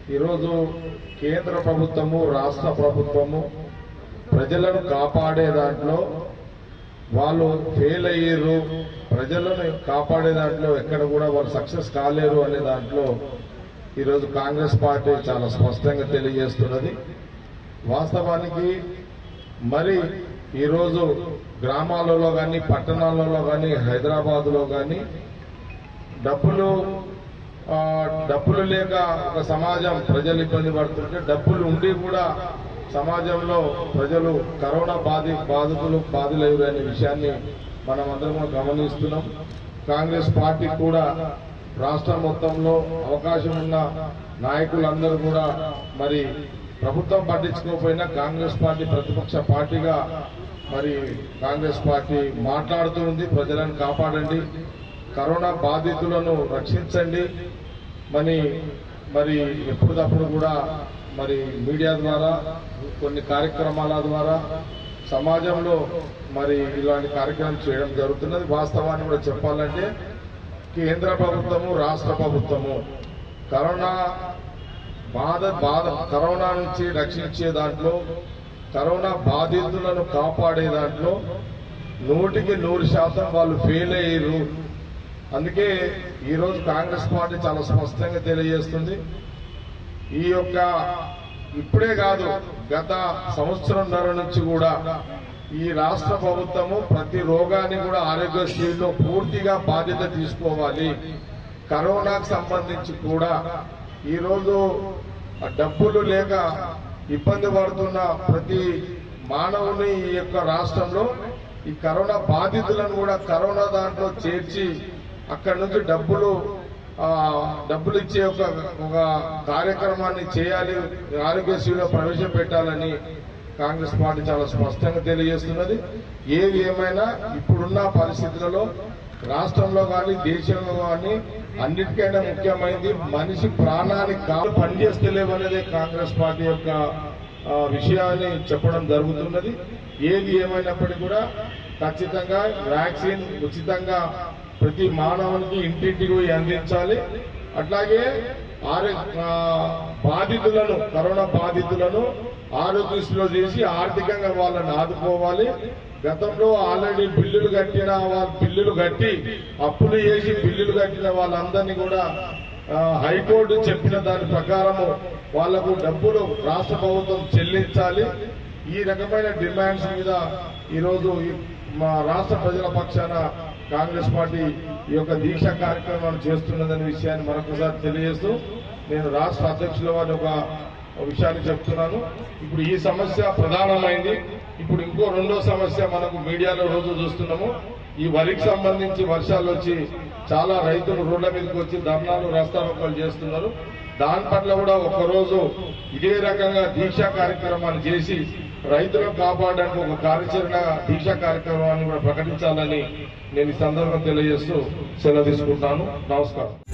ఈరోజు కేంద్ర ప్రభుత్వము రాష్ట్ర ప్రభుత్వము ప్రజలను కాపాడే దాంట్లో వాళ్ళు ఫెయిల్ అయ్యారు ప్రజలను కాపాడే దాంట్లో ఎక్కడ కూడా వాళ్ళు సక్సెస్ కాలేరు అనే దాంట్లో ఈరోజు కాంగ్రెస్ పార్టీ చాలా స్పష్టంగా తెలియజేస్తున్నది వాస్తవానికి మరి ఈరోజు గ్రామాలలో కానీ పట్టణాలలో కానీ హైదరాబాదులో కానీ డబ్బులు ఆ, డబ్బులు లేక ఒక సమాజం ప్రజలు ఇబ్బంది పడుతుంటే డబ్బులు ఉండి కూడా సమాజంలో ప్రజలు కరోనా బాధి బాధితులు బాధులయ్యారు అనే విషయాన్ని మనం అందరం కూడా గమనిస్తున్నాం కాంగ్రెస్ పార్టీ కూడా రాష్ట్రం మొత్తంలో అవకాశం ఉన్న నాయకులందరూ కూడా మరి ప్రభుత్వం పట్టించుకోకపోయినా కాంగ్రెస్ పార్టీ ప్రతిపక్ష పార్టీగా మరి కాంగ్రెస్ పార్టీ మాట్లాడుతూ ఉంది ప్రజలను కాపాడండి కరోనా బాధితులను రక్షించండి మరి మరి ఎప్పటికప్పుడు కూడా మరి మీడియా ద్వారా కొన్ని కార్యక్రమాల ద్వారా సమాజంలో మరి ఇలాంటి కార్యక్రమం చేయడం జరుగుతున్నది వాస్తవాన్ని కూడా చెప్పాలంటే కేంద్ర ప్రభుత్వము రాష్ట్ర ప్రభుత్వము కరోనా బాధ బాధ కరోనా నుంచి రక్షించే దాంట్లో కరోనా బాధితులను కాపాడే దాంట్లో నూటికి నూరు శాతం వాళ్ళు ఫెయిల్ అయ్యారు అందుకే ఈరోజు కాంగ్రెస్ పార్టీ చాలా స్పష్టంగా తెలియజేస్తుంది ఈ యొక్క ఇప్పుడే కాదు గత సంవత్సరంన్నర నుంచి కూడా ఈ రాష్ట్ర ప్రభుత్వము ప్రతి రోగాన్ని కూడా ఆరోగ్యశ్రీలో పూర్తిగా బాధ్యత తీసుకోవాలి కరోనాకు సంబంధించి కూడా ఈరోజు డబ్బులు లేక ఇబ్బంది పడుతున్న ప్రతి మానవుని ఈ యొక్క రాష్ట్రంలో ఈ కరోనా బాధితులను కూడా కరోనా దాంట్లో చేర్చి అక్కడి నుంచి డబ్బులు ఆ, డబ్బులు ఇచ్చే ఒక ఒక కార్యక్రమాన్ని చేయాలి ఆరోగ్యశ్రీలో ప్రవేశపెట్టాలని కాంగ్రెస్ పార్టీ చాలా స్పష్టంగా తెలియజేస్తున్నది ఏది ఏమైనా ఇప్పుడున్న పరిస్థితులలో రాష్ట్రంలో కానీ దేశంలో కానీ అన్నిటికైనా ముఖ్యమైనది మనిషి ప్రాణానికి కాలు పనిచేస్తలేవు అనేది కాంగ్రెస్ పార్టీ యొక్క ఆ, విషయాన్ని చెప్పడం జరుగుతున్నది ఏది ఏమైనప్పటికీ కూడా ఖచ్చితంగా వ్యాక్సిన్ ఉచితంగా ప్రతి మానవునికి ఇంటింటికి పోయి అందించాలి అట్లాగే ఆరో ఆ, బాధితులను కరోనా బాధితులను ఆరోగ్యశ్రీలో చేసి ఆర్థికంగా వాళ్ళని ఆదుకోవాలి గతంలో ఆల్రెడీ బిల్లులు కట్టిన వాళ్ళ బిల్లులు కట్టి అప్పులు చేసి బిల్లులు కట్టిన వాళ్ళందరినీ కూడా ఆ, హైకోర్టు చెప్పిన దాని ప్రకారము వాళ్లకు డబ్బులు రాష్ట్ర ప్రభుత్వం చెల్లించాలి ఈ రకమైన డిమాండ్స్ మీద ఈరోజు ఈ మా రాష్ట్ర ప్రజల పక్షాన కాంగ్రెస్ పార్టీ ఈ యొక్క దీక్ష కార్యక్రమాన్ని చేస్తున్నదనే విషయాన్ని మరొకసారి తెలియజేస్తూ నేను రాష్ట్ర అధ్యక్షుల వారి ఒక విషయాన్ని చెప్తున్నాను ఇప్పుడు ఈ సమస్య ప్రధానమైంది ఇప్పుడు ఇంకో రెండో సమస్య మనకు మీడియాలో రోజు చూస్తున్నాము ఈ వరికి సంబంధించి వర్షాలు వచ్చి చాలా రైతులు రోడ్ల మీదకి వచ్చి ధర్నాలు రాస్తారోకలు చేస్తున్నారు దాని పట్ల కూడా ఒక్కరోజు ఇదే రకంగా దీక్షా కార్యక్రమాన్ని చేసి రైతులను కాపాడడానికి ఒక కార్యాచరణ దీక్షా కార్యక్రమాన్ని కూడా ప్రకటించాలని నేను ఈ సందర్భం తెలియజేస్తూ సెలవు తీసుకుంటాను నమస్కారం